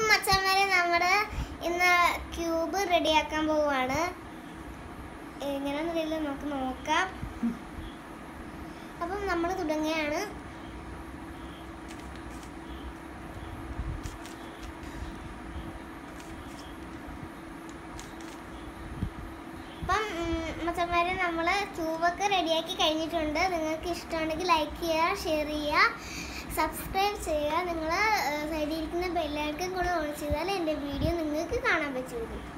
മച്ചന്മാരെ നമ്മുടെ ഇന്ന് ക്യൂബ് റെഡിയാക്കാൻ പോവാണ് എങ്ങനെയാണെന്നറിയില്ല നമുക്ക് നോക്കാം അപ്പം നമ്മൾ തുടങ്ങുകയാണ് അപ്പം മച്ചന്മാരെ നമ്മൾ ക്യൂബൊക്കെ റെഡിയാക്കി കഴിഞ്ഞിട്ടുണ്ട് നിങ്ങൾക്ക് ഇഷ്ടമുണ്ടെങ്കിൽ ലൈക്ക് ചെയ്യുക ഷെയർ ചെയ്യുക സബ്സ്ക്രൈബ് ചെയ്യുക നിങ്ങൾ സൈഡിൽ ഇരിക്കുന്ന ബെല്ലൈക്കൻ കൂടെ ഓൺ ചെയ്താൽ എൻ്റെ വീഡിയോ നിങ്ങൾക്ക് കാണാൻ പറ്റുള്ളൂ